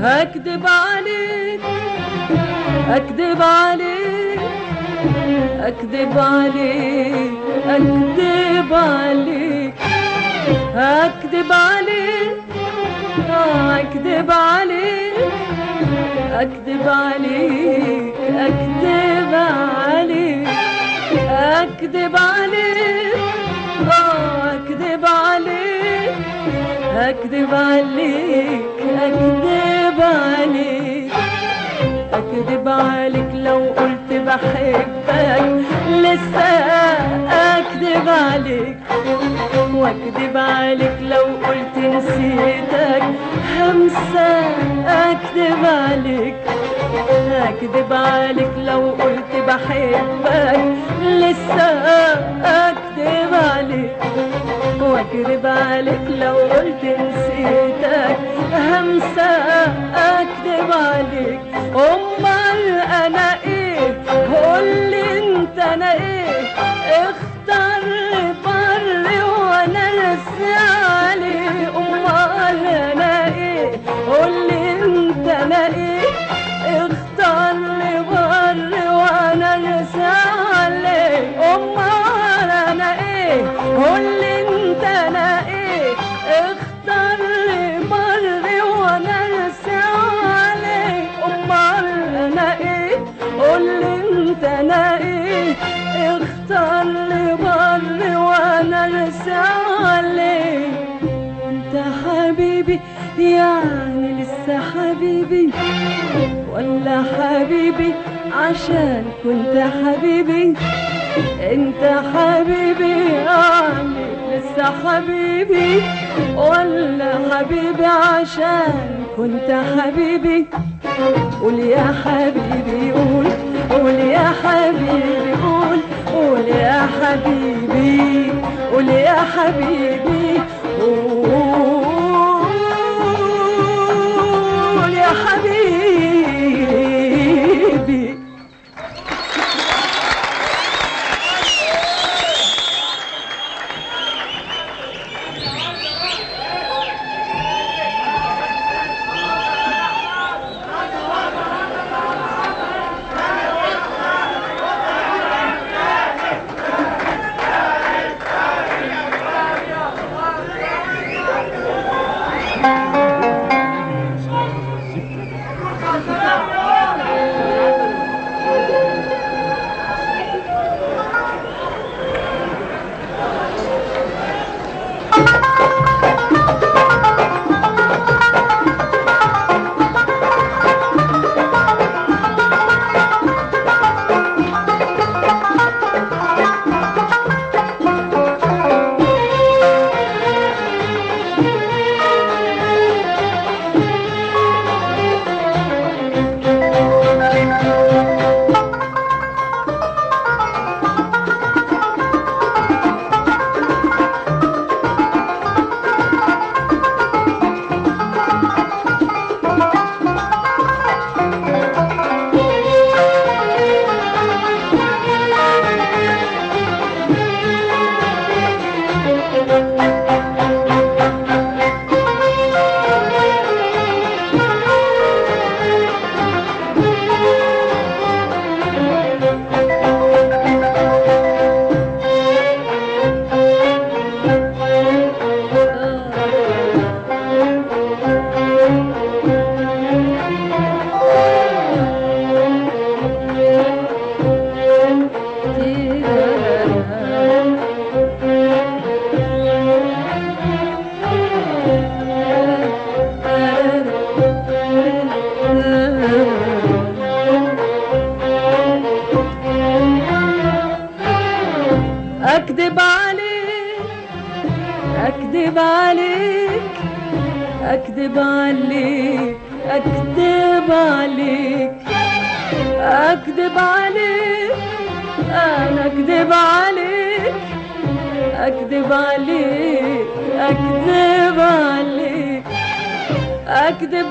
هكدب عليك اكدب عليك اكدب عليك اكدب عليك اكدب عليك آه، اكدب عليك اكدب عليك اكدب عليك اكدب عليك اه اكدب عليك اكدب عليك اكدب عليك اكدب عليك لو قلت بحبك لسه اكدب عليك واكدب عليك لو قلت نسيتك همسة اكدب عليك اكدب عليك لو قلت بحبك لسه اكدب عليك واكدب عليك لو قلت نسيتك همسة اكدب عليك امال انا ايه قولي انت انا ايه اختار بر وانا راسي عليه امال انا ايه قولي انت انا ايه اختار لي بر وانا راسي عليه امال انا ايه قولي انت انا ايه اختار لي بر وانا راسي عليه امال انا ايه قولي انت انا ايه اختار لي بر وانا راسي عليه انت حبيبي يعني لسه حبيبي ولا حبيبي عشان كنت حبيبي انت حبيبي يعني لسه حبيبي ولا حبيبي عشان كنت حبيبي قول يا حبيبي قول قول يا حبيبي قول قول يا حبيبي قول يا حبيبي قول يا حبيبي اكذب عليك اكذب عليك اكذب عليك اكذب عليك اكذب عليك انا اكذب عليك اكذب عليك اكذب عليك اكذب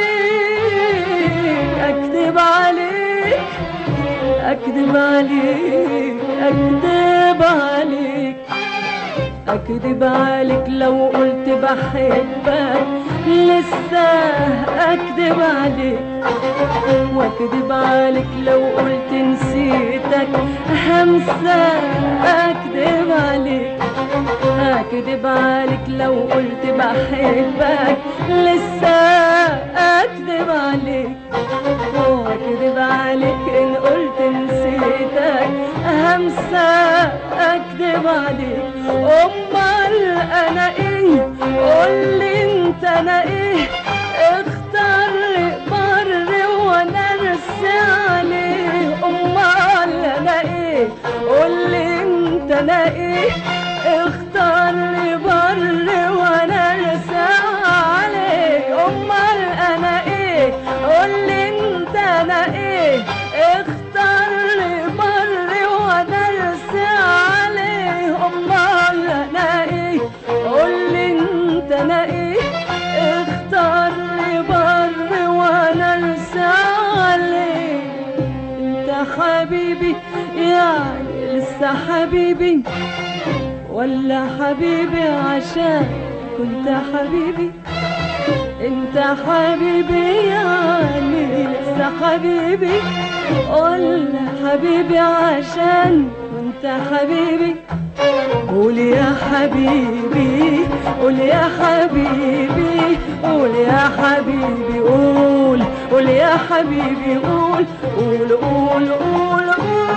عليك اكذب عليك اكذب عليك اكذب عليك اكذب عليك لو قلت بحبك لسه اكذب عليك واكذب عليك لو قلت نسيتك همسة اكذب عليك اكذب عليك لو قلت بحبك لسه اكذب عليك واكذب عليك ان قلت نسيتك همسة اكذب عليك امال انا ايه قولي انت انا ايه اختار لي بر وانا ارسي عليه امال انا ايه قولي انت انا ايه اختار لي بر وانا ارسي عليك امال انا ايه قولي انت انا ايه اختار لي بر وانا ارسي عليه امال انا ايه قولي انت انا ايه اختار لي بر وانا ارسي عليه انت حبيبي يعني لسه حبيبي ولا حبيبي عشان كنت حبيبي انت حبيبي يعني لسه حبيبي ولا حبيبي عشان كنت حبيبي قول يا حبيبي قول يا حبيبي قول يا حبيبي قول قول يا حبيبي قول قول قول قول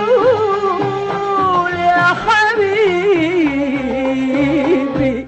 قول يا حبيبي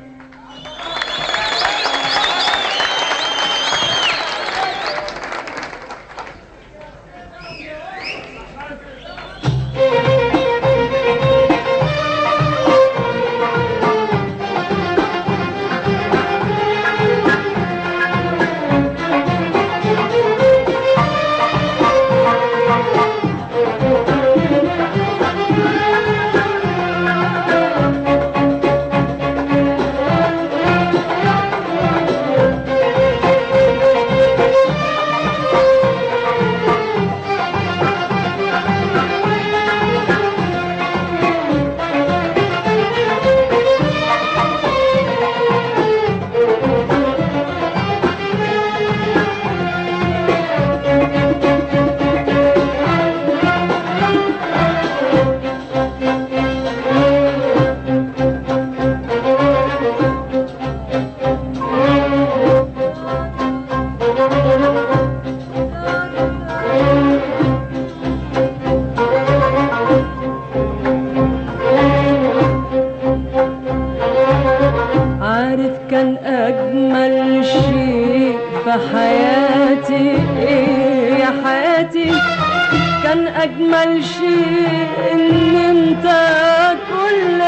عارف كان أجمل شيء في حياتي إيه يا حياتي كان أجمل شيء إن أنت كل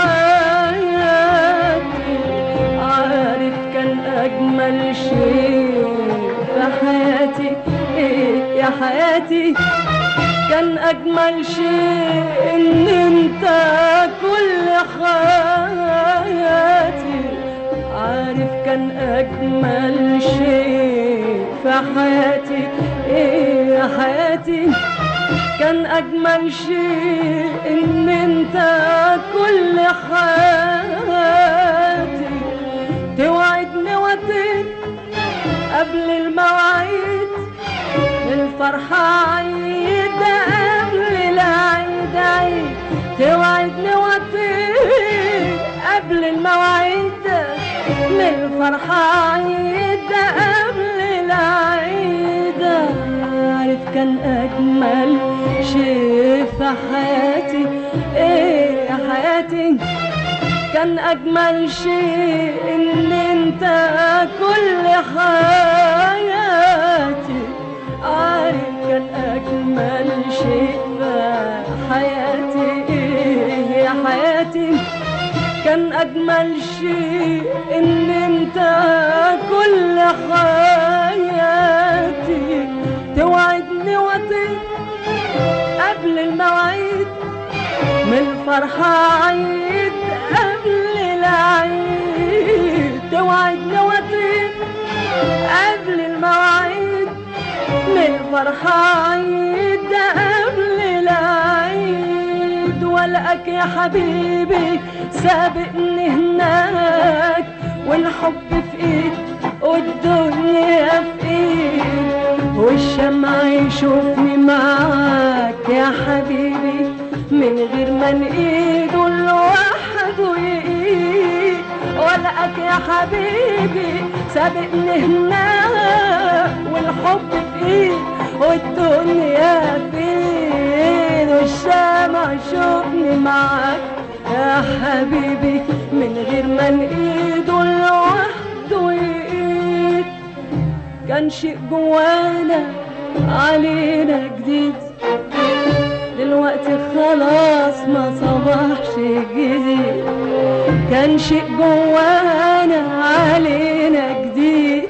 حياتي عارف كان أجمل شيء في حياتي إيه يا حياتي كان أجمل شيء إن أنت كل حياتي عارف كان أجمل شيء في حياتي إيه يا حياتي كان أجمل شيء إن أنت كل حياتي توعدني وطير قبل المواعيد الفرحة عيد قبل العيد عيد توعدني وطير قبل المواعيد للفرحة عيد قبل العيد عارف كان أجمل شيء في حياتي إيه يا حياتي كان أجمل شيء إن أنت كل حياتي عارف كان أجمل شيء في حياتي إيه يا حياتي كان أجمل شيء إن أنت كل حياتي توعدني وطير قبل المواعيد من الفرحة عيد قبل العيد توعدني وطير قبل المواعيد من الفرحة عيد قبل العيد والقاك يا حبيبي سابقني هناك والحب في ايد والدنيا في ايد والشمع يشوفني معاك يا حبيبي من غير ما نقيده لوحده يقيد ولقاك يا حبيبي سابقني هناك والحب في ايد والدنيا في ايد والشمع يشوفني معاك يا حبيبي من غير ما نقيده لوحده يقيد كان شيء جوانا علينا جديد دلوقتي خلاص ما صبحش جديد كان شيء جوانا علينا جديد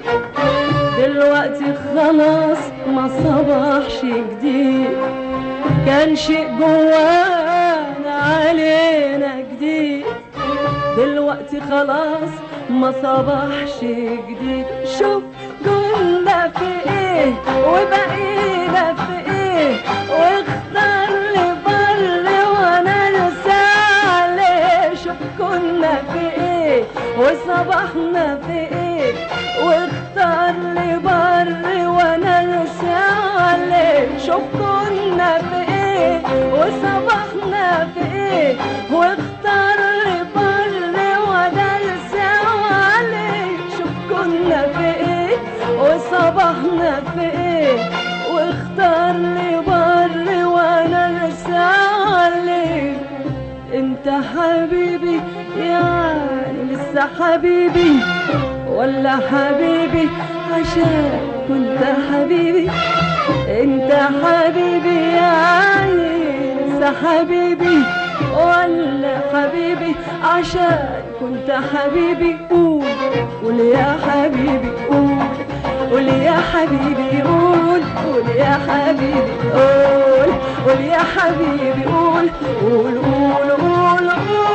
دلوقتي خلاص ما صبحش جديد كان شيء جوانا علينا جديد دلوقتي خلاص ما صبحش جديد شوف كنا في ايه وبقينا في ايه واختار لي بر وانا ارسى عليه شوف كنا في ايه وصبحنا في ايه واختار لي بر وانا ارسى عليه شوف كنا في ايه وصبحنا في ايه واختار لي بر وانا ارسى عليه شوف كنا في ايه وصبحنا في ايه واختار لي بر وانا ارسى عليه انت حبيبي يعني لسه حبيبي ولا حبيبي عشان كنت حبيبي انت حبيبي يعني لسه حبيبي ولا حبيبي عشان كنت حبيبي قول قول يا حبيبي قول قول يا حبيبي قول قول يا حبيبي قول قول يا حبيبي قول قول قول قول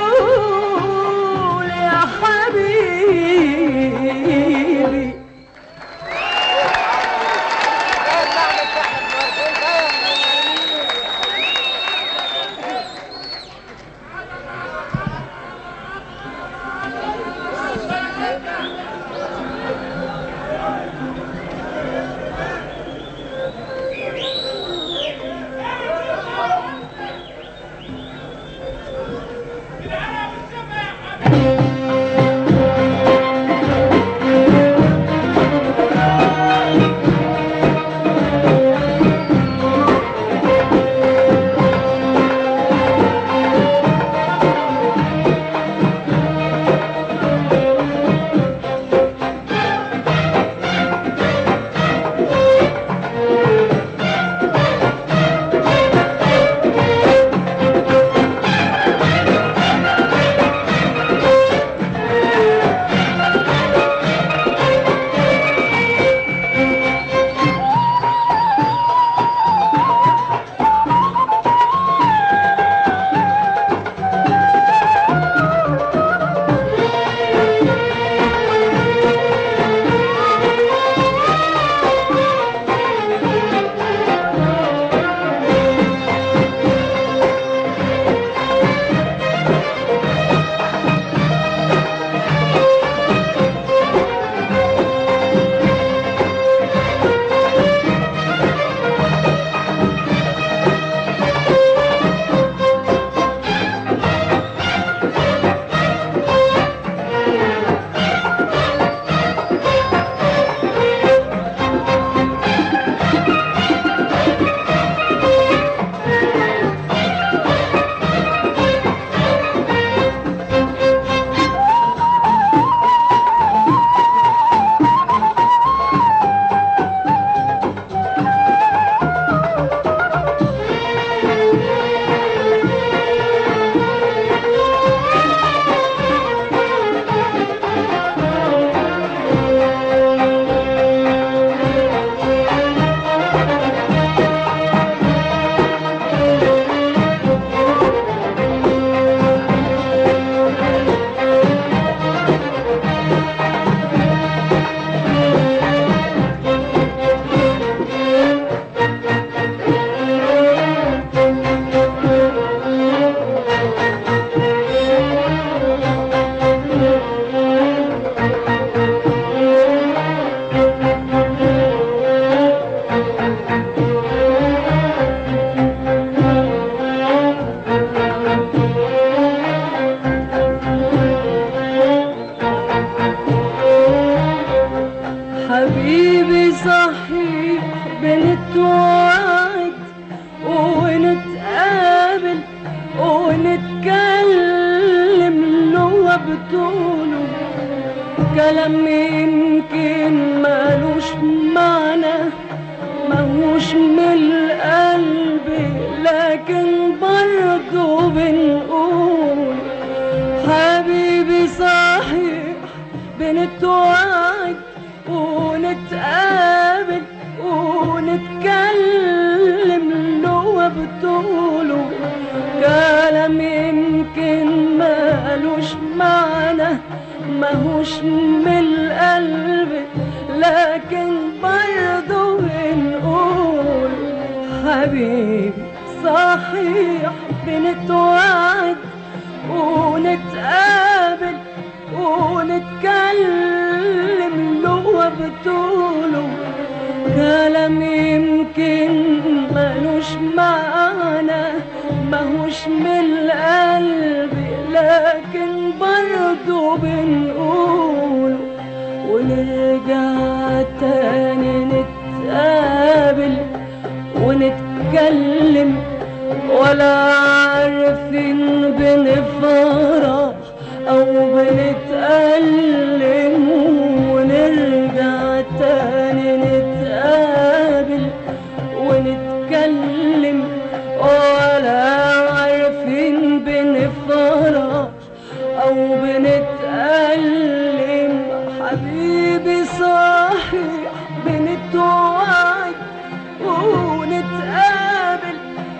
قول يا حبيبي بنتوعد ونتقابل ونتكلم لغة بطوله كلام يمكن مالوش معنى ماهوش من القلب لكن برضه بنقول حبيبي صحيح بنتوعد ونتقابل ونتكلم لغة بطوله كلام يمكن مالوش معنى ماهوش من القلب لكن برضه بنقول حبيبي صحيح بنتوعد ونتقابل ونتكلم لغة بطوله كلام يمكن ملوش معنى ماهوش من القلب لكن برضه بنقوله ونرجع تاني نتقابل ونتكلم ولا عارفين بنفرح او بنتألم ونرجع تاني نتقابل ونتكلم ولا عارفين بنفرح او بنتألم حبيبي صحيح بنتوعد ونتقابل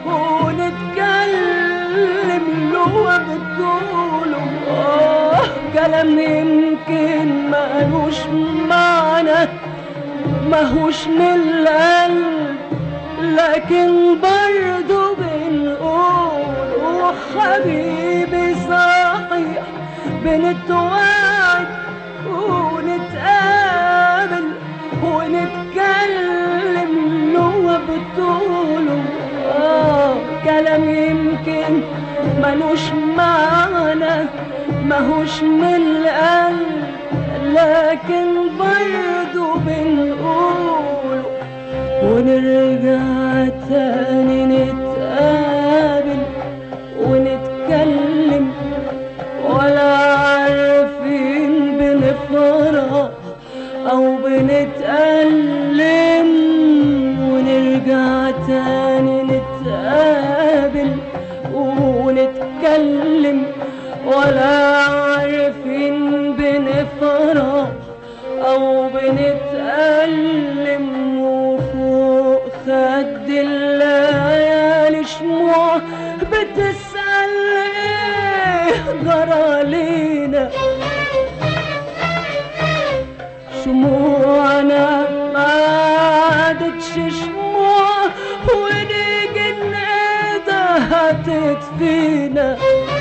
ونتكلم لغة بطوله آه كلام يمكن مالوش معنى ماهوش من القلب لكن برضه بنقول وحبيبي صحيح بنتوعد ونتقابل ونتكلم لغة بطوله آه كلام يمكن ملوش معنى ماهوش من القلب لكن برضه بنقوله ونرجع تاني نتقابل ونتكلم ولا عارفين بنفرح او بنتألم ونرجع تاني نتقابل ونتكلم ولا عارفين بنفرح او بنتألم وفوق خد الليالي شموع بتسأل ايه جرى لينا شموعنا ما عادتش شموع ونيجي نقدها تدفينا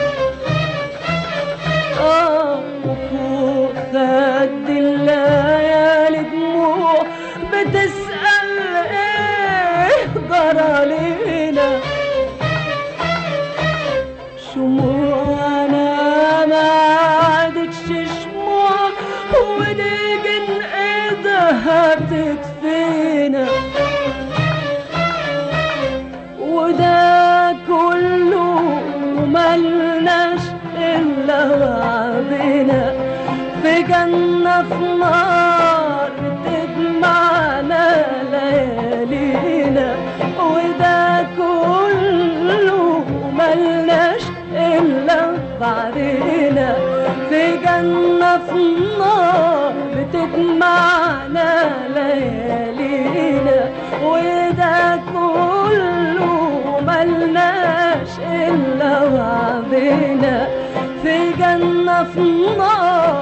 آه وفوق خد الليالي دموع بتسأل ايه جرى لينا شموعنا ما عادتش شموع ونيجي نقدها تدفينا وده كله ملناش إلا وعدنا في جنة في نار تجمعنا ليالينا وده كله ملناش إلا بعدنا في جنة في نار بتجمعنا ليالينا وده كله ملناش إلا وعدنا في جنة في نار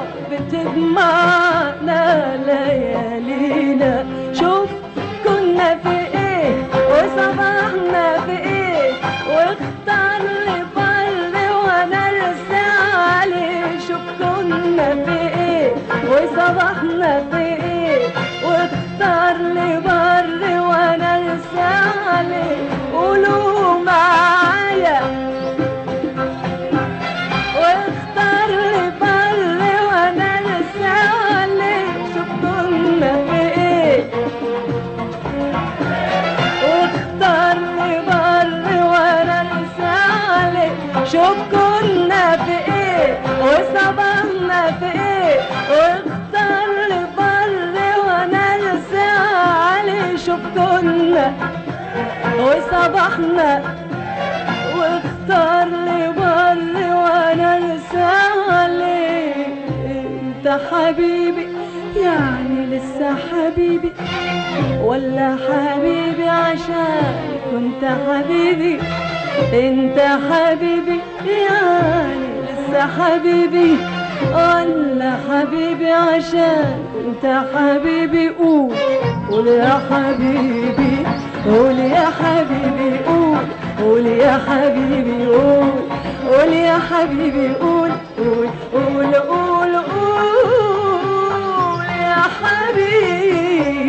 بتجمعنا ليالينا شوف كنا في ايه وصبحنا في ايه واختار لي بر وانا ارسى عليه شوف كنا في ايه وصبحنا في ايه واختار لي بر وانا ارسى عليه قولوا معايا واختار لي بر وانا ارسى عليه شوف كنا في ايه شوف كنا في ايه وصبحنا في ايه واختار لي بر وانا ارسى عليه شوف كنا وصبحنا واختار لي بر وانا ارسى عليه انت حبيبي يعني لسه حبيبي ولا حبيبي عشان كنت حبيبي انت حبيبي يعني لسه حبيبي ولا حبيبي عشان انت حبيبي قول قول يا حبيبي قول يا حبيبي قول قول يا حبيبي قول قول يا حبيبي قول قول قول قول قول يا حبيبي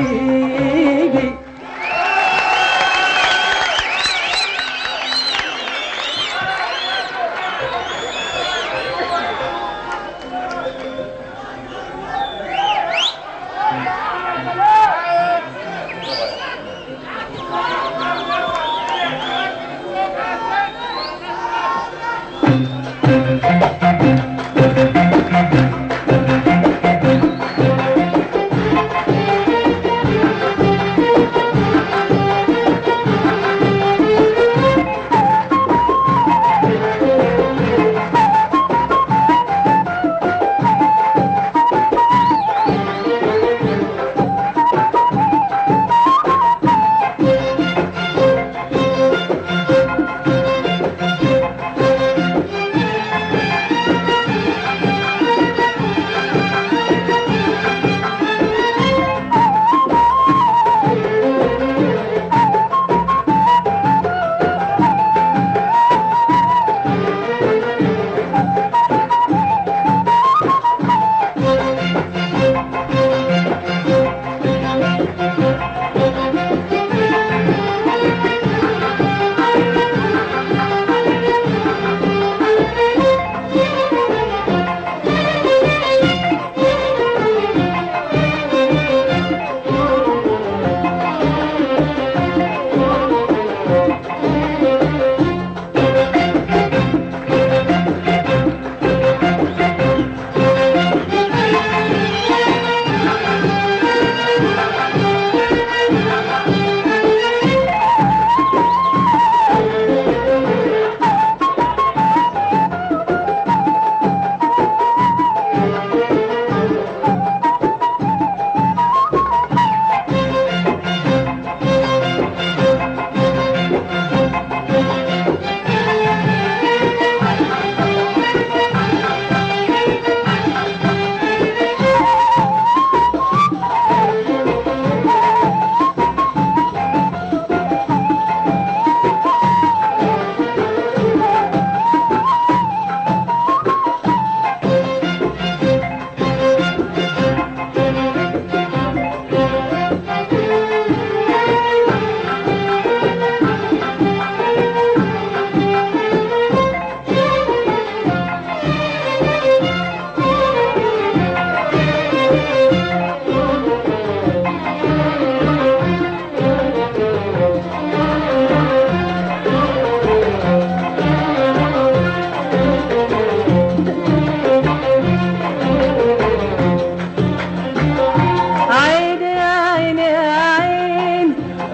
عيني يا عيني يا عين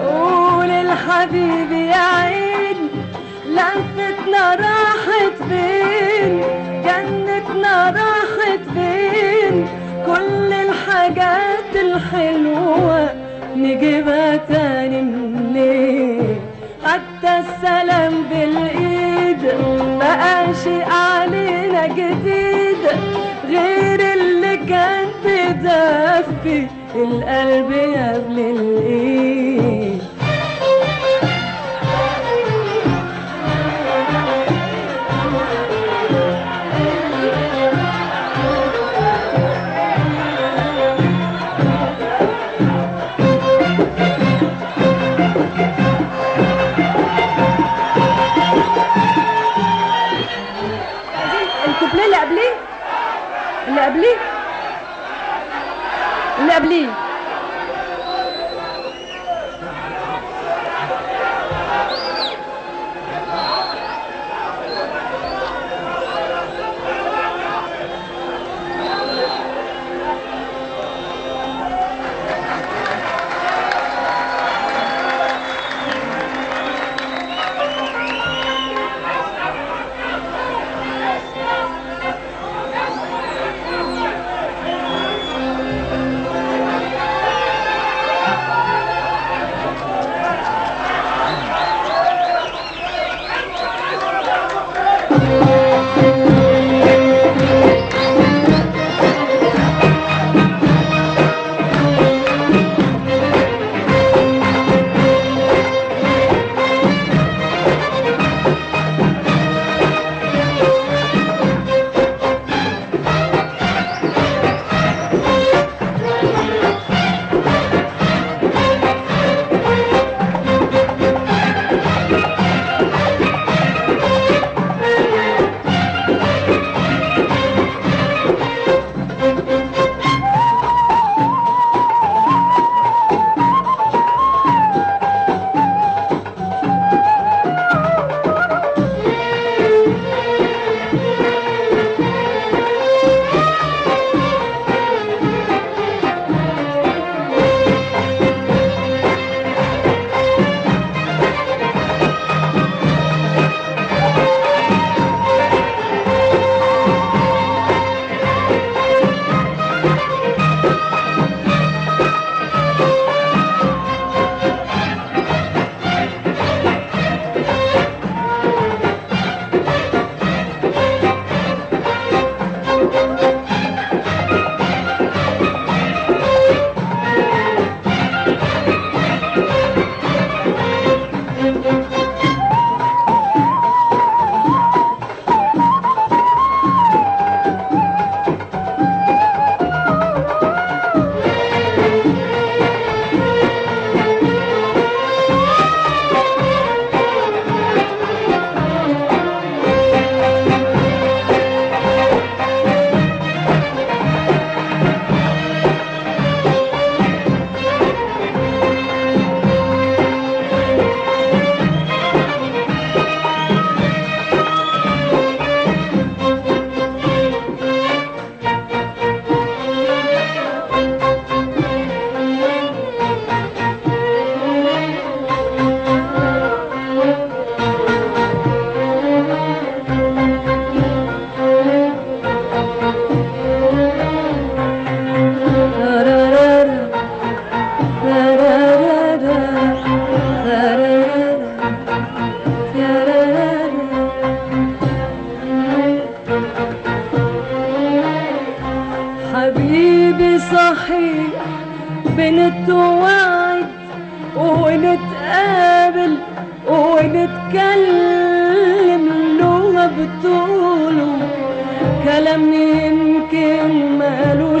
قول الحبيبي يا عين لفتنا راحت فين جنتنا راحت فين كل الحاجات الحلوة نجيبها تاني منين حتى السلام بالايد بقى شيء علينا جديد غير اللي كان بيدفي القلب قبل الايد الكوبليه اللي قبليه اللي قبليه اللي قبليه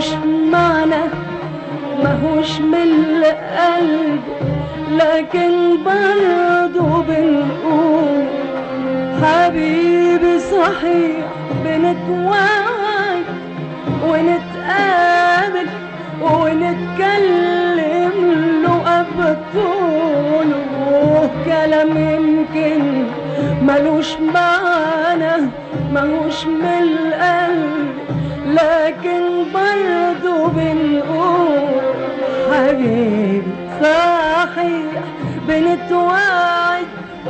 ملوش معنى ماهوش من القلب لكن برضه بنقول حبيبي صحيح بنتوعد ونتقابل ونتكلم له بطوله كلام يمكن ملوش معنى ملوش من القلب لكن برضه بنقول حبيبي صحيح بنتوعد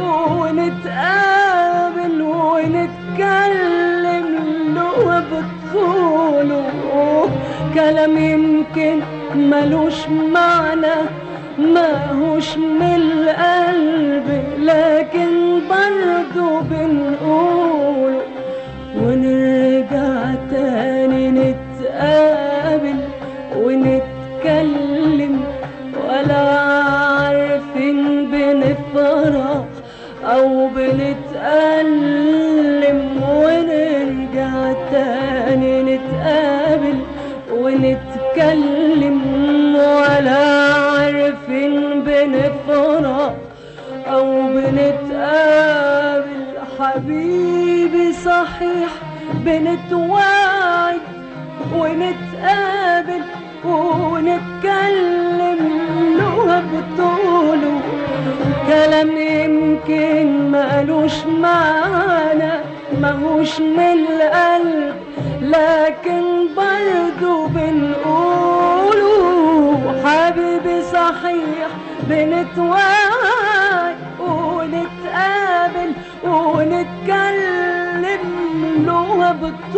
ونتقابل ونتكلم له بطوله كلام يمكن ملوش معنى ماهوش من القلب لكن برضه بنقول ونرجع تاني نتقابل ونتكلم ولا عارفين بنفرح او بنتألم ونرجع تاني نتقابل ونتكلم ولا عارفين بنفرح او بنتقابل حبيبي صحيح بنتوعد ونتقابل ونتكلم له بطوله كلام يمكن مالوش معنى ماهوش من القلب لكن برضه بنقوله حبيبي صحيح بنتوعد ونتقابل ونتكلم له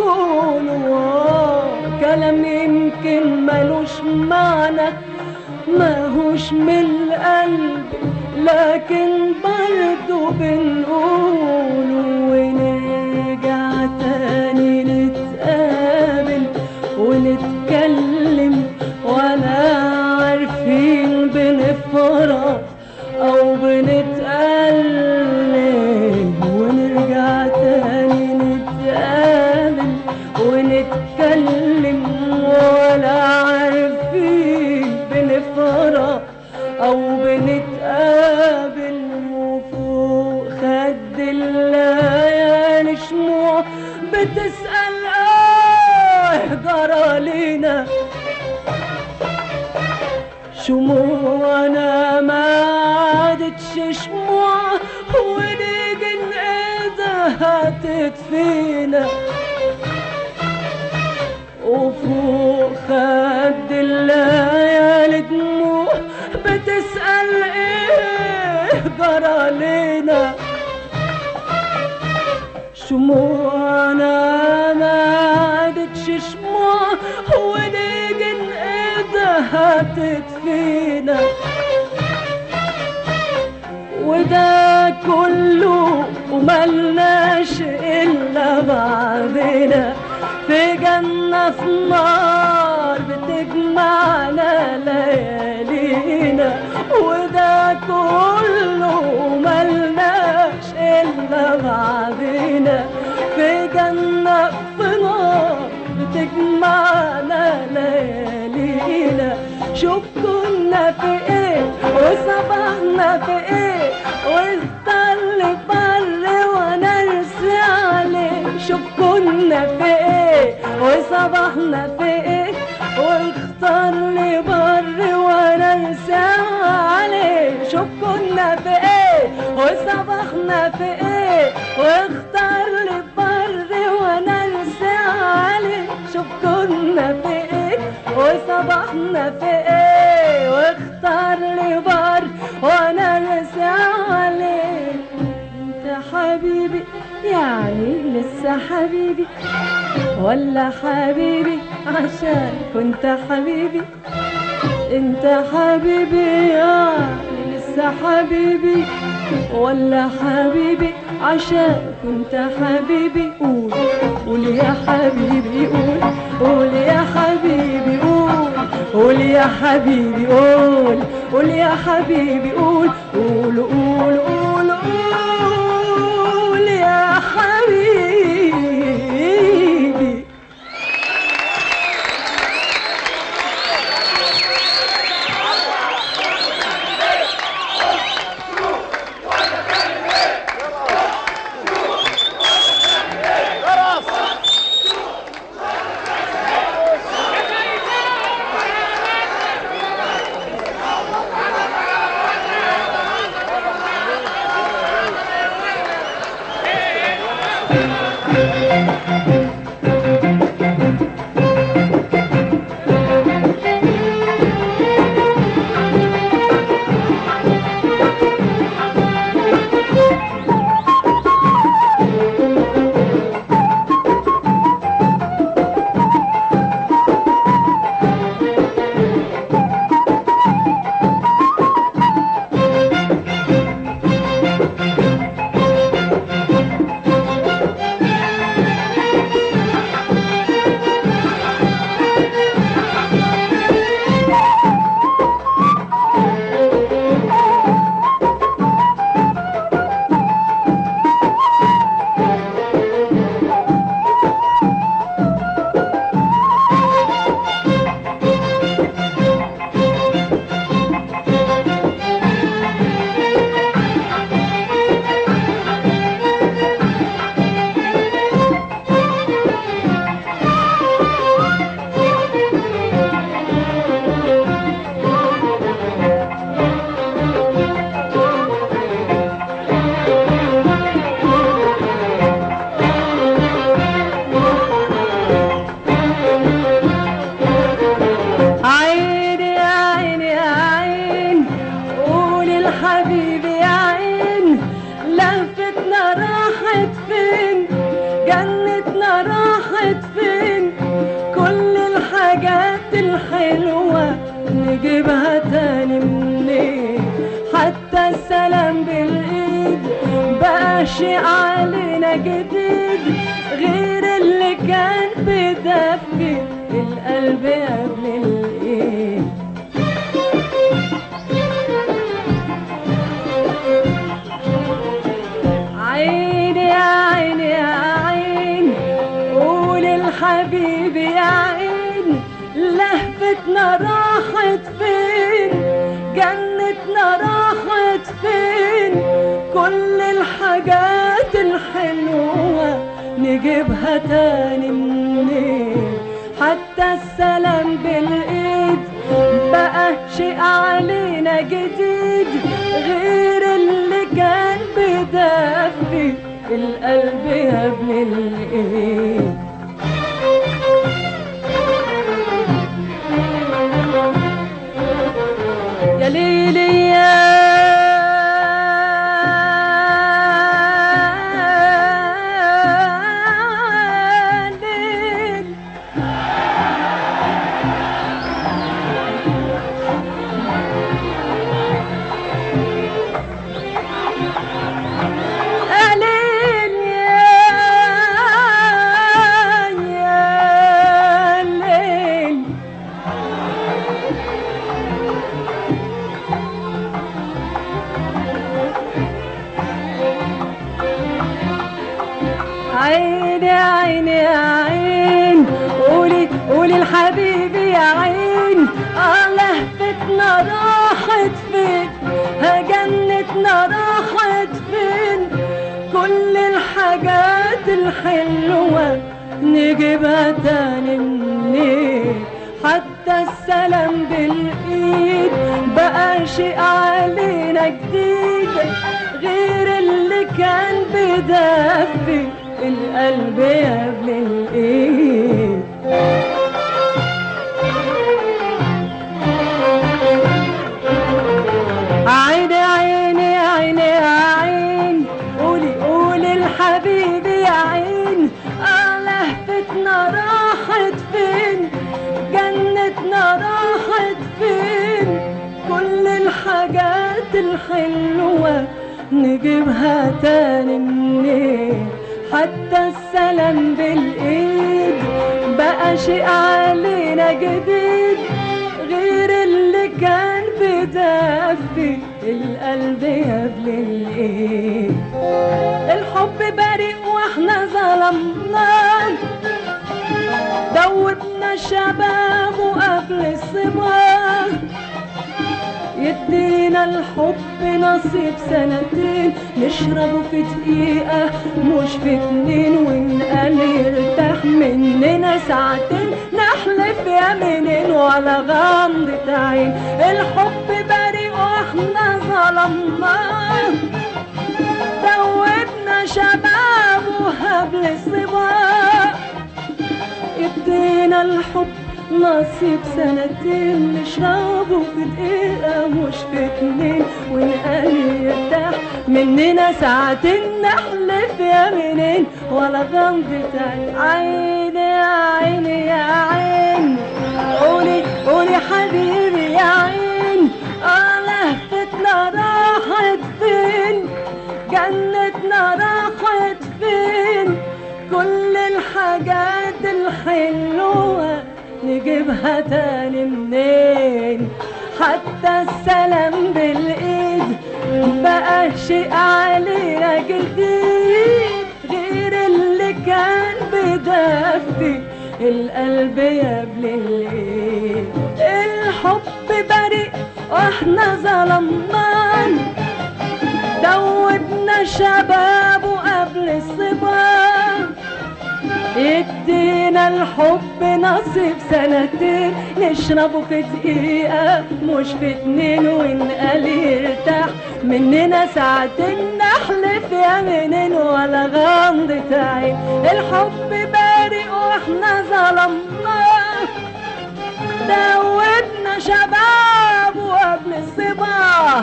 بطوله كلام يمكن ملوش معنى ماهوش من القلب لكن برضه بنقول ونرجع تاني نتقابل ونتكلم ولا عارفين بنفرح او بنتألم ونرجع تاني نتقابل ونتكلم ولا عارفين بنفرح او بنتقابل وفوق خد الليالي شموع بتسأل اه جرى لينا شموعنا ما عادتش شموع ونيجي نقيدها هتدفينا وفوق خد الليالي دموع بتسأل ايه جرى لينا شموعنا ما عادتش شموع ونيجي نقيدها تدفينا وده كله وملناش إلا بعضنا في جنة في نار بتجمعنا ليالينا وده كله وملناش إلا بعضنا في جنة في نار بتجمعنا ليالينا شوف كنا في ايه وصبحنا في ايه واختار لي بر وانا ارسي عليه شوف كنا في ايه وصبحنا في ايه واختار لي بر وانا ارسي عليه شوف كنا في ايه وصبحنا في ايه واختار لي بر وانا ارسي عليه شوف كنا في ايه وصبحنا في ايه واختار لي بر وانا ارسي عليه انت حبيبي يعني لسه حبيبي ولا حبيبي عشان كنت حبيبي انت حبيبي يعني لسه حبيبي ولا حبيبي عشان كنت حبيبي قول قول يا حبيبي قول قول يا حبيبي قول قول يا حبيبي قول قول يا حبيبي قول قول قول قول قول يا حبيبي عيني يا عين يا عين قولي لحبيبي يا عين لهفتنا راحت فين جنتنا راحت فين كل الحاجات الحلوة نجيبها تاني منين حتى السلام بالإيد بقى شيء علينا جديد غير اللي كان بدفي القلب قبل الإيد عيني يا عيني يا عين قولي الحبيب يا عين لهفتنا راحت فين جنتنا راحت فين كل الحاجات الحلوة نجيبها تاني منين حتى السلام بالإيد بقى شيء علينا جديد غير اللي كان بدفي القلب قبل الإيد يا ليلي يا ليل يا ليل يا يا ليل عيني عيني يا عين قولي قولي لحبيبي يا عين اه لهفتنا راحت فين ها جنتنا راحت فين كل الحاجات الحلوة نجيبها تاني منين حتى السلام بالإيد بقى شيء علينا جديد غير اللي كان بدفي القلب قبل الإيد عيني عيني عيني عين قولي قولي الحبيبي يا عين اه لهفتنا راحت فين جنتنا راحت فين كل الحاجات الحلوة نجيبها تاني منين حتى السلام بالإيد بقى شيء علينا جديد غير اللي كان بدفي القلب قبل الايد الحب بريء واحنا ظلمناه دوبنا شبابه قبل الصباح يدينا الحب نصيب سنتين نشربه في دقيقة مش في اتنين ونقال يرتاح مننا ساعتين نحلف يمينين ولا غمضة عين الحب بريء واحنا ظلمناه دوبنا شبابه يدينا الحب نصيب سنتين نشربه في دقيقة مش في اتنين ونقال يرتاح مننا ساعتين نحلف يمينين ولا غمضة عين عيني يا عيني يا عين قولي قولي حبيبي يا عين اه لهفتنا راحت فين جنتنا راحت فين كل الحاجات الحلوة نجيبها تاني منين حتى السلام بالايد بقى شيء علينا جديد غير اللي كان بدفي القلب يا ابن الليل الحب بريء واحنا ظلمناه دوبنا شبابه قبل الصبا يدينا الحب نصيب سنتين نشربه في دقيقة مش في اتنين ونقال يرتاح مننا ساعتين نحلف يمينين ولا غمضة عين الحب بارق واحنا ظلمناه دوبنا شبابه قبل الصباح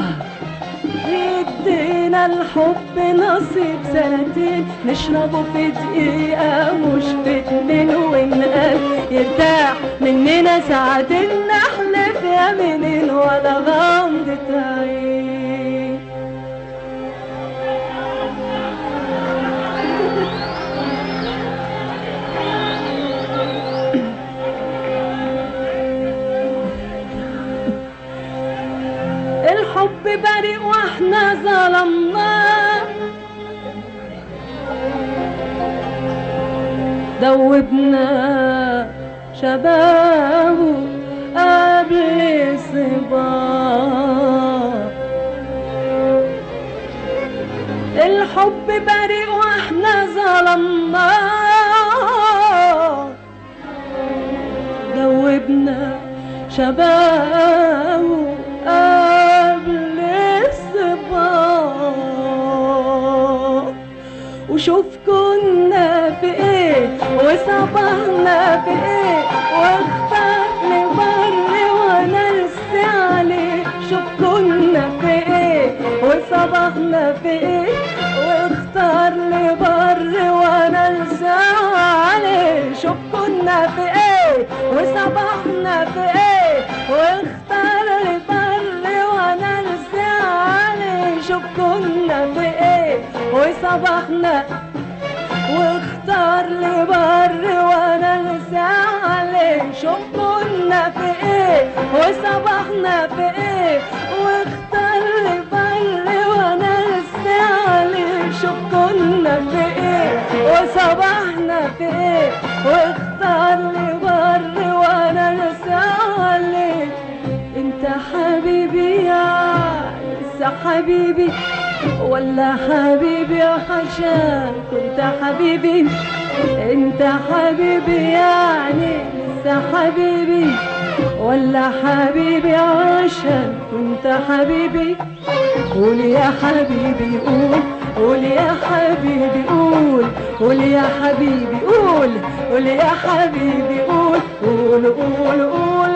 يدينا الحب نصيب سنتين نشربه في دقيقة مش في اتنين ونقال يرتاح مننا ساعتين نحلف يمينين ولا غمضة عين الحب بريء واحنا ظلمناه دوبنا شبابه قبل صباه الحب بريء واحنا ظلمناه دوبنا شبابه قبل الصباح وشوف كنا في ايه وصبحنا في ايه واختار لي بر وانا لسه عليه شوف كنا في ايه وصبحنا في ايه واختار لي بر وانا لسه عليه شوف كنا في ايه وصبحنا في ايه واختار لي بر وانا لسه عليه شوف كنا في ايه وصبحنا واختار لي بر وانا لسه عليه شوف كنا في ايه وصبحنا في ايه واختار لي بر وانا لسه عليه شوف كنا في ايه وصبحنا في ايه واختار لي بر وانا لسه عليه انت حبيبي يا لسه حبيبي ولا حبيبي عشان كنت حبيبي انت حبيبي يعني لسه حبيبي ولا حبيبي عشان كنت حبيبي قول يا حبيبي قول قول يا حبيبي قول قول يا حبيبي قول قول يا حبيبي قول قول قول قول